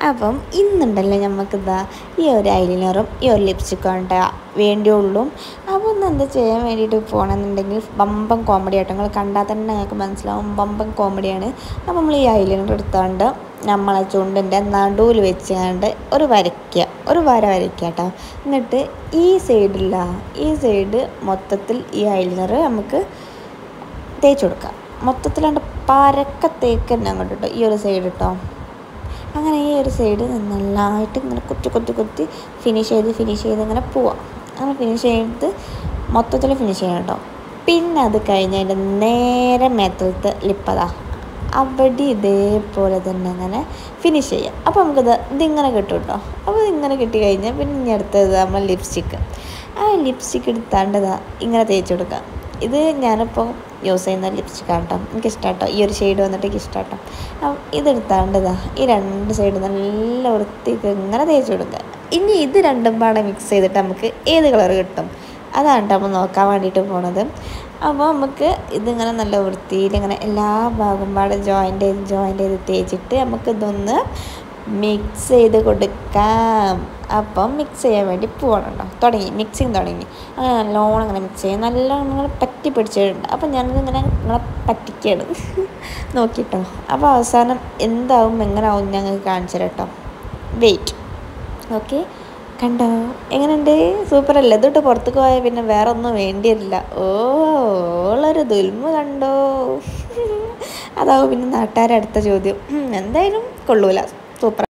അപ്പം ഇന്നുണ്ടല്ലോ നമുക്കിതാ ഈ ഒരു ഐലൈനറും ഈ ഒരു ലിപ്സ്റ്റിക്കും ഉണ്ട് വേണ്ടിയുള്ളൂ അപ്പോൾ ഒന്ന് എന്താ ചെയ്യാൻ വേണ്ടിയിട്ട് പോകണമെന്നുണ്ടെങ്കിൽ ബമ്പം കോമഡി ആട്ടോ നിങ്ങൾ കണ്ടാൽ തന്നെ നിങ്ങൾക്ക് മനസ്സിലാവും ബമ്പം കോമഡിയാണ് അപ്പോൾ നമ്മൾ ഈ ഐലൈനർ എടുത്തുകൊണ്ട് നമ്മളെ ചുണ്ടിൻ്റെ നടുവിൽ വെച്ചുകൊണ്ട് ഒരു വരയ്ക്കുക ഒരു വര വരയ്ക്കുക കേട്ടോ എന്നിട്ട് ഈ സൈഡില്ല ഈ സൈഡ് മൊത്തത്തിൽ ഈ ഐലൈനർ നമുക്ക് തേച്ച് കൊടുക്കാം മൊത്തത്തിലാണ്ട് പരക്കെ തേക്ക് തന്നെ അങ്ങോട്ട് കേട്ടോ ഈ ഒരു സൈഡ് കേട്ടോ അങ്ങനെ ഈ ഒരു സൈഡ് നന്നായിട്ട് ഇങ്ങനെ കുത്തി കുത്തി കുത്തി ഫിനിഷ് ചെയ്ത് ഫിനിഷ് ചെയ്ത് ഇങ്ങനെ പോവാം അങ്ങനെ ഫിനിഷ് ചെയ്ത് മൊത്തത്തിൽ ഫിനിഷ് ചെയ്യണം കേട്ടോ പിന്നെ അത് കഴിഞ്ഞ് അതിൻ്റെ നേരെ മേത്തലത്തെ ലിപ്പതാ അവിടെ ഇതേപോലെ തന്നെ അങ്ങനെ ഫിനിഷ് ചെയ്യാം അപ്പോൾ നമുക്കിത് ഇതിങ്ങനെ കിട്ടും കേട്ടോ അപ്പോൾ ഇതിങ്ങനെ കിട്ടി കഴിഞ്ഞാൽ പിന്നെ ഇനി അടുത്തത് നമ്മൾ ലിപ്സ്റ്റിക്ക് ആ ലിപ്സ്റ്റിക്ക് എടുത്താണ്ടതാ ഇങ്ങനെ തേച്ച് കൊടുക്കാം ഇത് ഞാനിപ്പോൾ യൂസ് ചെയ്യുന്ന ലിപ്സ്റ്റിക്കാണ് കേട്ടോ എനിക്കിഷ്ടം കേട്ടോ ഈ ഒരു ഷെയ്ഡ് വന്നിട്ട് എനിക്ക് ഇഷ്ടം കേട്ടോ അപ്പം ഇതെടുത്താണ്ടതാ ഈ രണ്ട് സൈഡ് നല്ല വൃത്തിക്ക് ഇങ്ങനെ തേച്ച് കൊടുക്കുക ഇനി ഇത് രണ്ടും പാടെ മിക്സ് ചെയ്തിട്ട് നമുക്ക് ഏത് കളർ കിട്ടും അതാണ് കേട്ടോ നമ്മൾ നോക്കാൻ വേണ്ടിയിട്ട് പോണത് അപ്പോൾ നമുക്ക് ഇതിങ്ങനെ നല്ല വൃത്തിയിൽ ഇങ്ങനെ എല്ലാ ഭാഗം പാടെ ജോയിൻ്റ് ചെയ്ത് ജോയിൻ്റ് ചെയ്ത് തേച്ചിട്ട് നമുക്കിതൊന്ന് മിക്സ് ചെയ്ത് കൊടുക്കാം അപ്പം മിക്സ് ചെയ്യാൻ വേണ്ടി പോകണം കേട്ടോ തുടങ്ങി മിക്സിങ് തുടങ്ങി അങ്ങനെ നല്ലോണം ഇങ്ങനെ മിക്സ് ചെയ്യും നല്ലോണം നിങ്ങൾ പറ്റി പിടിച്ചിട്ടുണ്ട് അപ്പം ഞാനിത് ഇങ്ങനെ നിങ്ങളെ പറ്റിക്കുകയാണ് നോക്കിട്ടോ അപ്പോൾ അവസാനം എന്താവും എങ്ങനെ ആവും ഞങ്ങൾക്ക് കാണിച്ചു തരാം കേട്ടോ വെയിറ്റ് ഓക്കെ കണ്ടോ എങ്ങനെയുണ്ട് സൂപ്പർ അല്ലേ ഇതൊട്ട് പുറത്തേക്ക് പോയാൽ പിന്നെ വേറെ ഒന്നും വേണ്ടിയില്ല ഓ ഓളൊരു ദുൽമ കണ്ടോ അതാവും പിന്നെ നാട്ടുകാരെ അടുത്ത ചോദ്യം ഉം, എന്തായാലും കൊള്ളൂല സൂപ്പർ